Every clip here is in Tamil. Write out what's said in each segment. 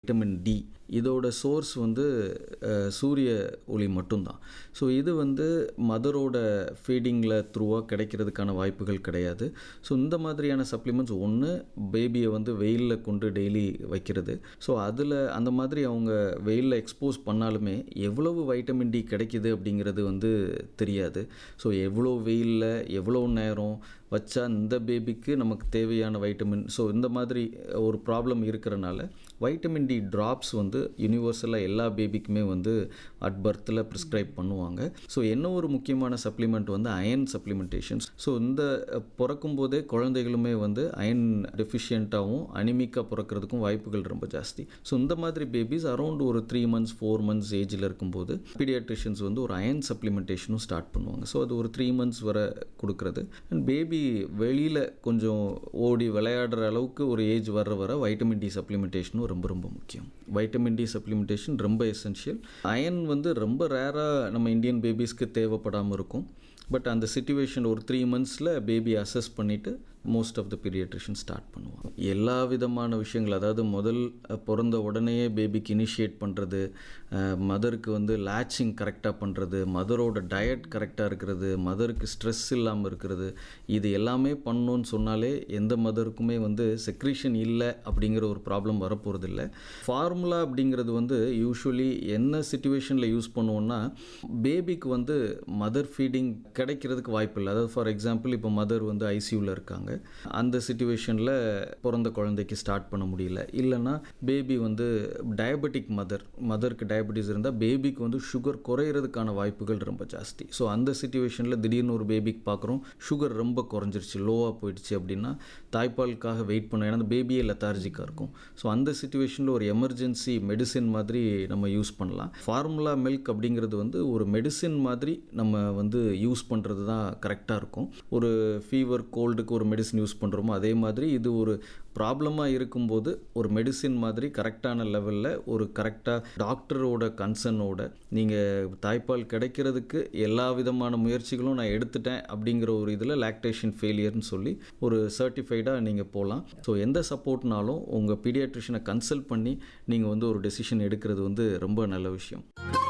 விட்டமின் டி இதோட சோர்ஸ் வந்து அஹ், சூரிய ஒளி மட்டும்தான் ஸோ இது வந்து மதரோட ஃபீடிங்கில் த்ரூவாக கிடைக்கிறதுக்கான வாய்ப்புகள் கிடையாது ஸோ இந்த மாதிரியான சப்ளிமெண்ட்ஸ் ஒன்று பேபியை வந்து வெயிலில் கொண்டு டெய்லி வைக்கிறது ஸோ அதில் அந்த மாதிரி அவங்க வெயிலில் எக்ஸ்போஸ் பண்ணாலுமே எவ்வளவு வைட்டமின் டி கிடைக்குது அப்படிங்கிறது வந்து தெரியாது ஸோ எவ்வளோ வெயிலில் எவ்வளோ நேரம் வச்சா இந்த பேபிக்கு நமக்கு தேவையான வைட்டமின் ஸோ இந்த மாதிரி ஒரு ப்ராப்ளம் இருக்கிறனால வைட்டமின் டி ட்ராப்ஸ் வந்து யூனிவர்சலாக எல்லா பேபிக்குமே வந்து அட் பர்த்தில் ப்ரிஸ்கிரைப் பண்ணுவாங்க ஸோ என்ன ஒரு முக்கியமான சப்ளிமெண்ட் வந்து அயன் சப்ளிமெண்டேஷன்ஸ் ஸோ இந்த அஹ், பிறக்கும் போதே குழந்தைகளுமே வந்து அயன் டெஃபிஷியண்ட்டாகவும் அனிமிக்காக பிறக்கிறதுக்கும் வாய்ப்புகள் ரொம்ப ஜாஸ்தி ஸோ இந்த மாதிரி பேபிஸ் அரௌண்ட் ஒரு த்ரீ மந்த்ஸ் ஃபோர் மந்த்ஸ் ஏஜில் இருக்கும்போது பீடியாட்ரிஷியன்ஸ் வந்து ஒரு அயன் சப்ளிமெண்டேஷனும் ஸ்டார்ட் பண்ணுவாங்க ஸோ அது ஒரு த்ரீ மந்த்ஸ் வரை கொடுக்கறது அண்ட் பேபி வெளியில் கொஞ்சம் ஓடி விளையாடுற அளவுக்கு ஒரு ஏஜ் வர்ற வர வைட்டமின் டி சப்ளிமெண்டேஷனும் ரொம்ப ரொம்ப முக்கியம் வைட்டமின் டி சப்ளிமெண்டேஷன் ரொம்ப எசென்ஷியல் அயன் வந்து ரொம்ப ரேராக நம்ம இந்தியன் பேபிஸ்க்கு தேவைப்படாமல் இருக்கும் பட் அந்த சுச்சுவேஷன் ஒரு த்ரீ மந்த்ஸில் பேபி அசஸ் பண்ணிவிட்டு most of the paediatrician start பண்ணுவாங்க எல்லா விதமான விஷயங்கள் அதாவது முதல் அஹ், பிறந்த உடனேயே பேபிக்கு இனிஷியேட் பண்ணுறது மதருக்கு வந்து லேட்சிங் கரெக்டாக பண்ணுறது மதரோட டயட் கரெக்டாக இருக்கிறது மதருக்கு ஸ்ட்ரெஸ் இல்லாமல் இருக்கிறது இது எல்லாமே பண்ணணும்னு சொன்னாலே எந்த மதருக்குமே வந்து செக்ரீஷன் இல்லை அப்படிங்கிற ஒரு ப்ராப்ளம் வரப்போகிறது இல்லை ஃபார்முலா அப்படிங்கிறது வந்து யூஸ்வலி என்ன சுச்சுவேஷனில் யூஸ் பண்ணுவோம்னா பேபிக்கு வந்து மதர் ஃபீடிங் கிடைக்கிறதுக்கு வாய்ப்பு இல்லை அதாவது ஃபார் எக்ஸாம்பிள் இப்போ மதர் வந்து ஐசியூவில் இருக்காங்க அந்த சுச்சுவேஷனில் பிறந்த குழந்தைக்கு ஸ்டார்ட் பண்ண முடியல இல்லைன்னா பேபி வந்து டயபெட்டிக் மதர் மதருக்கு டயபெட்டிஸ் இருந்தால் பேபிக்கு வந்து சுகர் குறையிறதுக்கான வாய்ப்புகள் ரொம்ப ஜாஸ்தி ஸோ அந்த சுச்சுவேஷனில் திடீர்னு ஒரு பேபிக்கு பார்க்குறோம் சுகர் ரொம்ப குறைஞ்சிருச்சு லோவாக போயிடுச்சு அப்படின்னா தாய்ப்பாலுக்காக வெயிட் பண்ண ஏன்னா அந்த பேபியே லெத்தார்ஜிக்காக இருக்கும் ஸோ அந்த சுச்சுவேஷனில் ஒரு எமர்ஜென்சி மெடிசின் மாதிரி நம்ம யூஸ் பண்ணலாம் ஃபார்முலா மில்க் அப்படிங்கிறது வந்து ஒரு மெடிசின் மாதிரி நம்ம வந்து யூஸ் பண்ணுறது தான் கரெக்டாக இருக்கும் ஒரு ஃபீவர் கோல்டுக்கு ஒரு மெடிசின் யூஸ் பண்ணுறோமோ அதே மாதிரி இது ஒரு ப்ராப்ளமாக இருக்கும்போது ஒரு மெடிசின் மாதிரி கரெக்டான லெவலில் ஒரு கரெக்டாக டாக்டரோட கன்சர்னோட நீங்கள் தாய்ப்பால் கிடைக்கிறதுக்கு எல்லா விதமான முயற்சிகளும் நான் எடுத்துட்டேன் அப்படிங்கிற ஒரு இதில் லாக்டேஷன் ஃபெயிலியர்னு சொல்லி ஒரு சர்டிஃபைடாக நீங்கள் போகலாம் ஸோ எந்த சப்போர்ட்னாலும் உங்கள் பீடியாட்ரிஷனை கன்சல்ட் பண்ணி நீங்கள் வந்து ஒரு டெசிஷன் எடுக்கிறது வந்து ரொம்ப நல்ல விஷயம்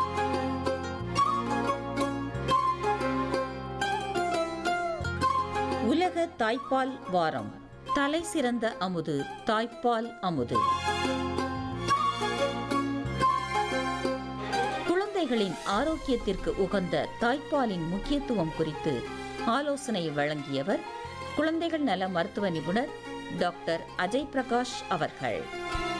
உலக தாய்ப்பால் வாரம் தலை சிறந்த அமுது தாய்ப்பால் அமுது குழந்தைகளின் ஆரோக்கியத்திற்கு உகந்த தாய்ப்பாலின் முக்கியத்துவம் குறித்து ஆலோசனை வழங்கியவர் குழந்தைகள் நல மருத்துவ நிபுணர் டாக்டர் அஜய் பிரகாஷ் அவர்கள்